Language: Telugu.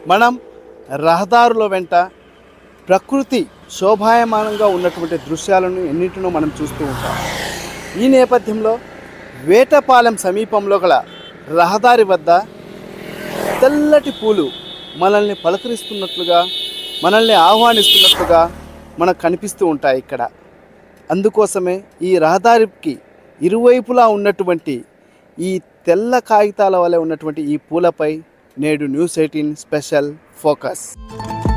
మనం రహదారుల వెంట ప్రకృతి శోభాయమానంగా ఉన్నటువంటి దృశ్యాలను ఎన్నింటినో మనం చూస్తూ ఉంటాం ఈ నేపథ్యంలో వేటపాలెం సమీపంలో గల రహదారి వద్ద తెల్లటి పూలు మనల్ని పలకరిస్తున్నట్లుగా మనల్ని ఆహ్వానిస్తున్నట్లుగా మనకు కనిపిస్తూ ఉంటాయి ఇక్కడ అందుకోసమే ఈ రహదారికి ఇరువైపులా ఉన్నటువంటి ఈ తెల్ల కాగితాల వలె ఉన్నటువంటి ఈ పూలపై నేడు న్యూస్ ఎయిటీన్ స్పెషల్ ఫోకస్